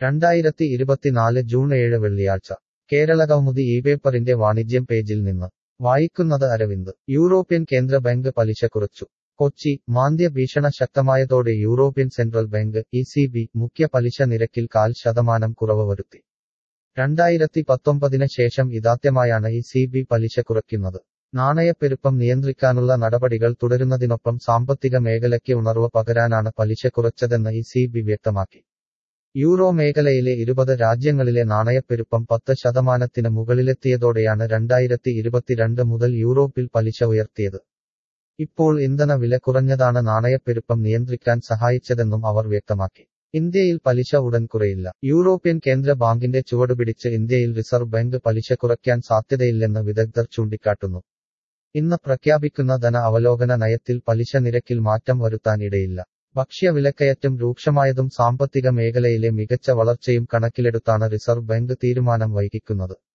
രണ്ടായിരത്തി ഇരുപത്തിനാല് ജൂൺ ഏഴ് വെള്ളിയാഴ്ച കേരളകൗമുദി ഈ പേപ്പറിന്റെ വാണിജ്യം പേജിൽ നിന്ന് വായിക്കുന്നത് അരവിന്ദ് യൂറോപ്യൻ കേന്ദ്ര ബാങ്ക് പലിശ കുറച്ചു കൊച്ചി മാന്ദ്യ ഭീഷണ ശക്തമായതോടെ European central bank E C B മുഖ്യ പലിശ നിരക്കിൽ കാൽ ശതമാനം കുറവ് വരുത്തി രണ്ടായിരത്തി പത്തൊമ്പതിന് ശേഷം ഇതാദ്യമായാണ് ഇ സി ബി പലിശ കുറയ്ക്കുന്നത് നാണയപ്പെരുപ്പം നിയന്ത്രിക്കാനുള്ള നടപടികൾ തുടരുന്നതിനൊപ്പം സാമ്പത്തിക മേഖലയ്ക്ക് ഉണർവ് പകരാനാണ് പലിശ കുറച്ചതെന്ന് ഇ സി ബി വ്യക്തമാക്കി യൂറോ മേഖലയിലെ ഇരുപത് രാജ്യങ്ങളിലെ നാണയപ്പെരുപ്പം പത്ത് ശതമാനത്തിന് മുകളിലെത്തിയതോടെയാണ് രണ്ടായിരത്തി ഇരുപത്തിരണ്ട് മുതൽ യൂറോപ്പിൽ പലിശ ഉയർത്തിയത് ഇപ്പോൾ ഇന്ധന വില കുറഞ്ഞതാണ് നാണയപ്പെരുപ്പം നിയന്ത്രിക്കാൻ സഹായിച്ചതെന്നും അവർ വ്യക്തമാക്കി ഇന്ത്യയിൽ പലിശ ഉടൻ കുറയില്ല യൂറോപ്യൻ കേന്ദ്ര ബാങ്കിന്റെ ചുവടുപിടിച്ച് ഇന്ത്യയിൽ റിസർവ് ബാങ്ക് പലിശ കുറയ്ക്കാൻ സാധ്യതയില്ലെന്ന് വിദഗ്ധർ ചൂണ്ടിക്കാട്ടുന്നു ഇന്ന് പ്രഖ്യാപിക്കുന്ന ധന അവലോകന നയത്തിൽ പലിശ നിരക്കിൽ മാറ്റം വരുത്താൻ ഇടയില്ല ഭക്ഷ്യ വിലക്കയറ്റം രൂക്ഷമായതും സാമ്പത്തിക മേഖലയിലെ മികച്ച വളർച്ചയും കണക്കിലെടുത്താണ് റിസർവ് ബാങ്ക് തീരുമാനം വൈകിക്കുന്നത്